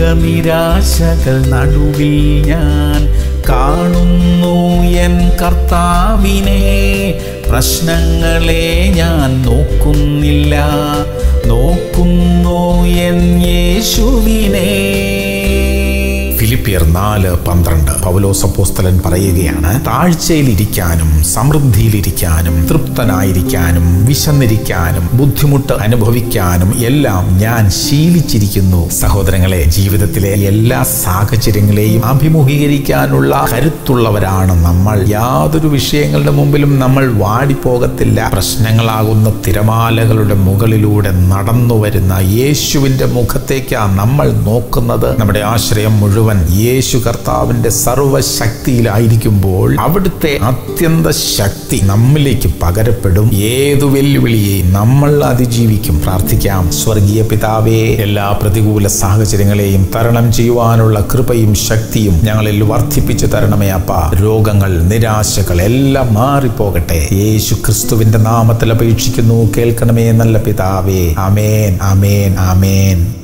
നിരാശകൾ നടുവിൽ ഞാൻ കാണുന്നു എൻ കർത്താവിനെ പ്രശ്നങ്ങളെ ഞാൻ നോക്കുന്നില്ല നോക്കുന്നു എൻ യേശുവിനെ ഫിലിപ്പിയർ നാല് പന്ത്രണ്ട് പൗലോസ് അപ്പോസ്തലൻ പറയുകയാണ് താഴ്ചയിലിരിക്കാനും സമൃദ്ധിയിലിരിക്കാനും തൃപ്തനായിരിക്കാനും വിശന്നിരിക്കാനും ബുദ്ധിമുട്ട് അനുഭവിക്കാനും എല്ലാം ഞാൻ ശീലിച്ചിരിക്കുന്നു സഹോദരങ്ങളെ ജീവിതത്തിലെ എല്ലാ സാഹചര്യങ്ങളെയും അഭിമുഖീകരിക്കാനുള്ള കരുത്തുള്ളവരാണ് നമ്മൾ യാതൊരു വിഷയങ്ങളുടെ മുമ്പിലും നമ്മൾ വാടിപ്പോകത്തില്ല പ്രശ്നങ്ങളാകുന്ന തിരമാലകളുടെ മുകളിലൂടെ നടന്നു വരുന്ന യേശുവിന്റെ മുഖത്തേക്കാണ് നമ്മൾ നോക്കുന്നത് നമ്മുടെ ആശ്രയം മുഴുവൻ യേശു കർത്താവിന്റെ സർവശക്തിയിലായിരിക്കുമ്പോൾ അവിടുത്തെ അത്യന്ത ശക്തി നമ്മിലേക്ക് പകരപ്പെടും ഏതു വെല്ലുവിളിയെയും നമ്മൾ അതിജീവിക്കും പ്രാർത്ഥിക്കാം സ്വർഗീയ പിതാവേ എല്ലാ പ്രതികൂല സാഹചര്യങ്ങളെയും തരണം ചെയ്യുവാനുള്ള കൃപയും ശക്തിയും ഞങ്ങളിൽ വർദ്ധിപ്പിച്ചു തരണമേ അപ്പ രോഗങ്ങൾ നിരാശകൾ എല്ലാം മാറിപ്പോകട്ടെ യേശു ക്രിസ്തുവിന്റെ നാമത്തിൽ അപേക്ഷിക്കുന്നു കേൾക്കണമേ നല്ല പിതാവേ അമേൻ അമേൻ അമേൻ